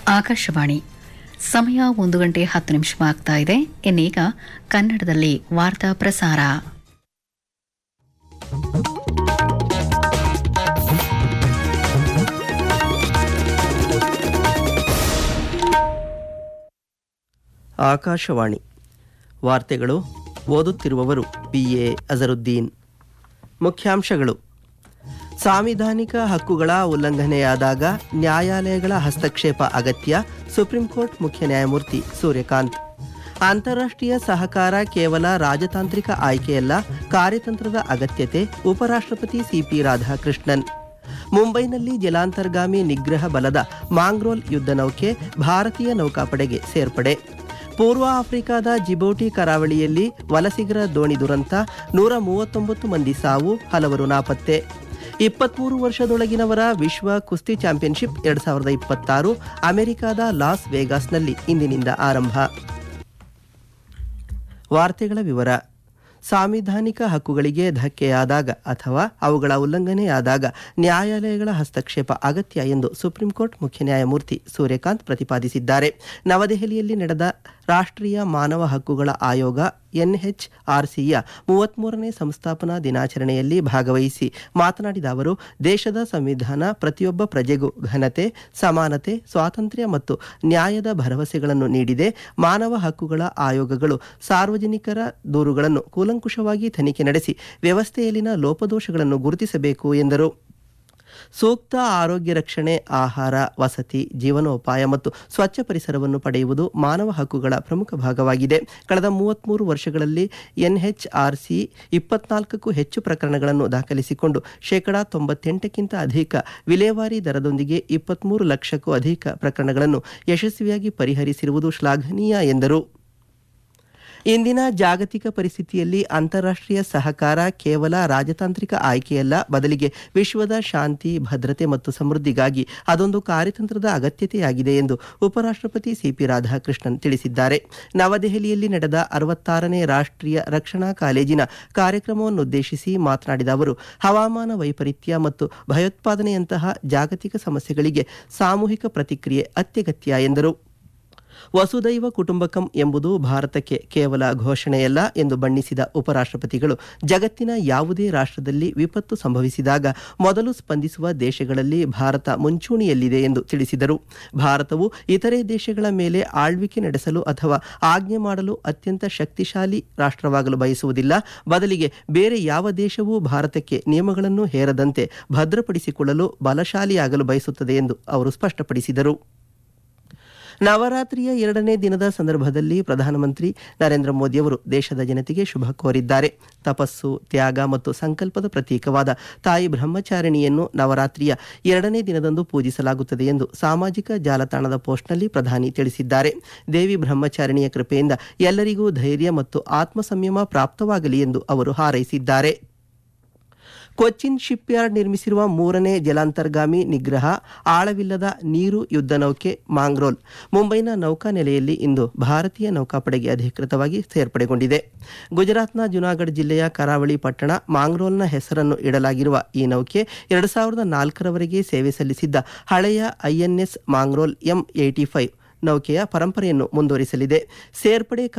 ಆಕಾಶವಾಣಿ ಸಮಯ ಒಂದು ಗಂಟೆ ಹತ್ತು ನಿಮಿಷ ಆಗ್ತಾ ಇದೆ ಇನ್ನೀಗ ಕನ್ನಡದಲ್ಲಿ ವಾರ್ತಾ ಪ್ರಸಾರ ಆಕಾಶವಾಣಿ ವಾರ್ತೆಗಳು ಓದುತ್ತಿರುವವರು ಬಿ ಎ ಅಜರುದ್ದೀನ್ ಮುಖ್ಯಾಂಶಗಳು ಸಾಂವಿಧಾನಿಕ ಹಕ್ಕುಗಳ ಉಲ್ಲಂಘನೆಯಾದಾಗ ನ್ಯಾಯಾಲಯಗಳ ಹಸ್ತಕ್ಷೇಪ ಅಗತ್ಯ ಸುಪ್ರೀಂ ಕೋರ್ಟ್ ಮುಖ್ಯ ನ್ಯಾಯಮೂರ್ತಿ ಸೂರ್ಯಕಾಂತ್ ಅಂತಾರಾಷ್ಟ್ರೀಯ ಸಹಕಾರ ಕೇವಲ ರಾಜತಾಂತ್ರಿಕ ಆಯ್ಕೆಯಲ್ಲ ಕಾರ್ಯತಂತ್ರದ ಅಗತ್ಯತೆ ಉಪರಾಷ್ಟ್ರಪತಿ ಸಿಪಿ ರಾಧಾಕೃಷ್ಣನ್ ಮುಂಬೈನಲ್ಲಿ ಜಲಾಂತರ್ಗಾಮಿ ನಿಗ್ರಹ ಬಲದ ಮಾಂಗ್ರೋಲ್ ಯುದ್ಧ ನೌಕೆ ಭಾರತೀಯ ನೌಕಾಪಡೆಗೆ ಸೇರ್ಪಡೆ ಪೂರ್ವ ಆಫ್ರಿಕಾದ ಜಿಬೋಟಿ ಕರಾವಳಿಯಲ್ಲಿ ವಲಸಿಗರ ದೋಣಿ ದುರಂತ ನೂರ ಮೂವತ್ತೊಂಬತ್ತು ಮಂದಿ ಸಾವು ಹಲವರು ನಾಪತ್ತೆ ಇಪ್ಪತ್ಮೂರು ವರ್ಷದೊಳಗಿನವರ ವಿಶ್ವ ಕುಸ್ತಿ ಚಾಂಪಿಯನ್ಶಿಪ್ ಎರಡ್ ಸಾವಿರದ ಇಪ್ಪತ್ತಾರು ಅಮೆರಿಕದ ಲಾಸ್ ವೇಗಾಸ್ನಲ್ಲಿ ಇಂದಿನಿಂದ ಆರಂಭ ವಾರ್ತೆಗಳ ವಿವರ ಸಾಂವಿಧಾನಿಕ ಹಕ್ಕುಗಳಿಗೆ ಧಕ್ಕೆಯಾದಾಗ ಅಥವಾ ಅವುಗಳ ಉಲ್ಲಂಘನೆಯಾದಾಗ ನ್ಯಾಯಾಲಯಗಳ ಹಸ್ತಕ್ಷೇಪ ಅಗತ್ಯ ಎಂದು ಸುಪ್ರೀಂ ಕೋರ್ಟ್ ಮುಖ್ಯ ನ್ಯಾಯಮೂರ್ತಿ ಸೂರ್ಯಕಾಂತ್ ಪ್ರತಿಪಾದಿಸಿದ್ದಾರೆ ನವದೆಹಲಿಯಲ್ಲಿ ನಡೆದ ರಾಷ್ಟ್ರೀಯ ಮಾನವ ಹಕ್ಕುಗಳ ಆಯೋಗ ಎನ್ಎಚ್ಆರ್ಸಿಯ ಮೂವತ್ಮೂರನೇ ಸಂಸ್ಥಾಪನಾ ದಿನಾಚರಣೆಯಲ್ಲಿ ಭಾಗವಹಿಸಿ ಮಾತನಾಡಿದ ಅವರು ದೇಶದ ಸಂವಿಧಾನ ಪ್ರತಿಯೊಬ್ಬ ಪ್ರಜೆಗೂ ಘನತೆ ಸಮಾನತೆ ಸ್ವಾತಂತ್ರ್ಯ ಮತ್ತು ನ್ಯಾಯದ ಭರವಸೆಗಳನ್ನು ನೀಡಿದೆ ಮಾನವ ಹಕ್ಕುಗಳ ಆಯೋಗಗಳು ಸಾರ್ವಜನಿಕರ ದೂರುಗಳನ್ನು ಕೂಲಂಕುಷವಾಗಿ ತನಿಖೆ ನಡೆಸಿ ವ್ಯವಸ್ಥೆಯಲ್ಲಿನ ಲೋಪದೋಷಗಳನ್ನು ಗುರುತಿಸಬೇಕು ಎಂದರು ಸೂಕ್ತ ಆರೋಗ್ಯ ರಕ್ಷಣೆ ಆಹಾರ ವಸತಿ ಜೀವನೋಪಾಯ ಮತ್ತು ಸ್ವಚ್ಛ ಪರಿಸರವನ್ನು ಪಡೆಯುವುದು ಮಾನವ ಹಕ್ಕುಗಳ ಪ್ರಮುಖ ಭಾಗವಾಗಿದೆ ಕಳೆದ ಮೂವತ್ಮೂರು ವರ್ಷಗಳಲ್ಲಿ ಎನ್ಎಚ್ಆರ್ಸಿ ಇಪ್ಪತ್ನಾಲ್ಕಕ್ಕೂ ಹೆಚ್ಚು ಪ್ರಕರಣಗಳನ್ನು ದಾಖಲಿಸಿಕೊಂಡು ಶೇಕಡಾ ತೊಂಬತ್ತೆಂಟಕ್ಕಿಂತ ಅಧಿಕ ವಿಲೇವಾರಿ ದರದೊಂದಿಗೆ ಇಪ್ಪತ್ಮೂರು ಲಕ್ಷಕ್ಕೂ ಅಧಿಕ ಪ್ರಕರಣಗಳನ್ನು ಯಶಸ್ವಿಯಾಗಿ ಪರಿಹರಿಸಿರುವುದು ಶ್ಲಾಘನೀಯ ಎಂದರು ಇಂದಿನ ಜಾಗತಿಕ ಪರಿಸ್ಥಿತಿಯಲ್ಲಿ ಅಂತಾರಾಷ್ಟ್ರೀಯ ಸಹಕಾರ ಕೇವಲ ರಾಜತಾಂತ್ರಿಕ ಆಯ್ಕೆಯಲ್ಲ ಬದಲಿಗೆ ವಿಶ್ವದ ಶಾಂತಿ ಭದ್ರತೆ ಮತ್ತು ಸಮೃದ್ಧಿಗಾಗಿ ಅದೊಂದು ಕಾರ್ಯತಂತ್ರದ ಅಗತ್ಯತೆಯಾಗಿದೆ ಎಂದು ಉಪರಾಷ್ಟ್ರಪತಿ ಸಿಪಿ ರಾಧಾಕೃಷ್ಣನ್ ತಿಳಿಸಿದ್ದಾರೆ ನವದೆಹಲಿಯಲ್ಲಿ ನಡೆದ ಅರವತ್ತಾರನೇ ರಾಷ್ಟ್ರೀಯ ರಕ್ಷಣಾ ಕಾಲೇಜಿನ ಕಾರ್ಯಕ್ರಮವನ್ನುದ್ದೇಶಿಸಿ ಮಾತನಾಡಿದ ಅವರು ಹವಾಮಾನ ವೈಪರೀತ್ಯ ಮತ್ತು ಭಯೋತ್ಪಾದನೆಯಂತಹ ಜಾಗತಿಕ ಸಮಸ್ಯೆಗಳಿಗೆ ಸಾಮೂಹಿಕ ಪ್ರತಿಕ್ರಿಯೆ ಅತ್ಯಗತ್ಯ ಎಂದರು ವಸುದೈವ ಕುಟುಂಬಕಂ ಎಂಬುದು ಭಾರತಕ್ಕೆ ಕೇವಲ ಘೋಷಣೆಯಲ್ಲ ಎಂದು ಬಣ್ಣಿಸಿದ ಉಪರಾಷ್ಟ್ರಪತಿಗಳು ಜಗತ್ತಿನ ಯಾವುದೇ ರಾಷ್ಟ್ರದಲ್ಲಿ ವಿಪತ್ತು ಸಂಭವಿಸಿದಾಗ ಮೊದಲು ಸ್ಪಂದಿಸುವ ದೇಶಗಳಲ್ಲಿ ಭಾರತ ಮುಂಚೂಣಿಯಲ್ಲಿದೆ ಎಂದು ತಿಳಿಸಿದರು ಭಾರತವು ಇತರೆ ದೇಶಗಳ ಮೇಲೆ ಆಳ್ವಿಕೆ ನಡೆಸಲು ಅಥವಾ ಆಜ್ಞೆ ಮಾಡಲು ಅತ್ಯಂತ ಶಕ್ತಿಶಾಲಿ ರಾಷ್ಟ್ರವಾಗಲು ಬಯಸುವುದಿಲ್ಲ ಬದಲಿಗೆ ಬೇರೆ ಯಾವ ದೇಶವೂ ಭಾರತಕ್ಕೆ ನಿಯಮಗಳನ್ನು ಹೇರದಂತೆ ಭದ್ರಪಡಿಸಿಕೊಳ್ಳಲು ಬಲಶಾಲಿಯಾಗಲು ಬಯಸುತ್ತದೆ ಎಂದು ಅವರು ಸ್ಪಷ್ಟಪಡಿಸಿದರು ನವರಾತ್ರಿಯ ಎರಡನೇ ದಿನದ ಸಂದರ್ಭದಲ್ಲಿ ಪ್ರಧಾನಮಂತ್ರಿ ನರೇಂದ್ರ ಮೋದಿಯವರು ದೇಶದ ಜನತೆಗೆ ಶುಭ ಕೋರಿದ್ದಾರೆ ತಪಸ್ಸು ತ್ಯಾಗ ಮತ್ತು ಸಂಕಲ್ಪದ ಪ್ರತೀಕವಾದ ತಾಯಿ ಬ್ರಹ್ಮಚಾರಿಣಿಯನ್ನು ನವರಾತ್ರಿಯ ಎರಡನೇ ದಿನದಂದು ಪೂಜಿಸಲಾಗುತ್ತದೆ ಎಂದು ಸಾಮಾಜಿಕ ಜಾಲತಾಣದ ಪೋಸ್ಟ್ನಲ್ಲಿ ಪ್ರಧಾನಿ ತಿಳಿಸಿದ್ದಾರೆ ದೇವಿ ಬ್ರಹ್ಮಚಾರಿಣಿಯ ಕೃಪೆಯಿಂದ ಎಲ್ಲರಿಗೂ ಧೈರ್ಯ ಮತ್ತು ಆತ್ಮ ಸಂಯಮ ಪ್ರಾಪ್ತವಾಗಲಿ ಎಂದು ಅವರು ಹಾರೈಸಿದ್ದಾರೆ ಕೊಚ್ಚಿನ್ ಶಿಪ್ಯಾರ್ಡ್ ನಿರ್ಮಿಸಿರುವ ಮೂರನೇ ಜಲಾಂತರ್ಗಾಮಿ ನಿಗ್ರಹ ಆಳವಿಲ್ಲದ ನೀರು ಯುದ್ಧ ನೌಕೆ ಮಾಂಗ್ರೋಲ್ ಮುಂಬೈನ ನೌಕಾನೆಲೆಯಲ್ಲಿ ಇಂದು ಭಾರತೀಯ ನೌಕಾಪಡೆಗೆ ಅಧಿಕೃತವಾಗಿ ಸೇರ್ಪಡೆಗೊಂಡಿದೆ ಗುಜರಾತ್ನ ಜುನಾಗಢ್ ಜಿಲ್ಲೆಯ ಕರಾವಳಿ ಪಟ್ಟಣ ಮಾಂಗ್ರೋಲ್ನ ಹೆಸರನ್ನು ಇಡಲಾಗಿರುವ ಈ ನೌಕೆ ಎರಡು ಸಾವಿರದ ನಾಲ್ಕರವರೆಗೆ ಸೇವೆ ಸಲ್ಲಿಸಿದ್ದ ಹಳೆಯ INS Mangrol M eighty five ನೌಕೆಯ ಪರಂಪರೆಯನ್ನು ಮುಂದುವರಿಸಲಿದೆ ಸೇರ್ಪಡೆ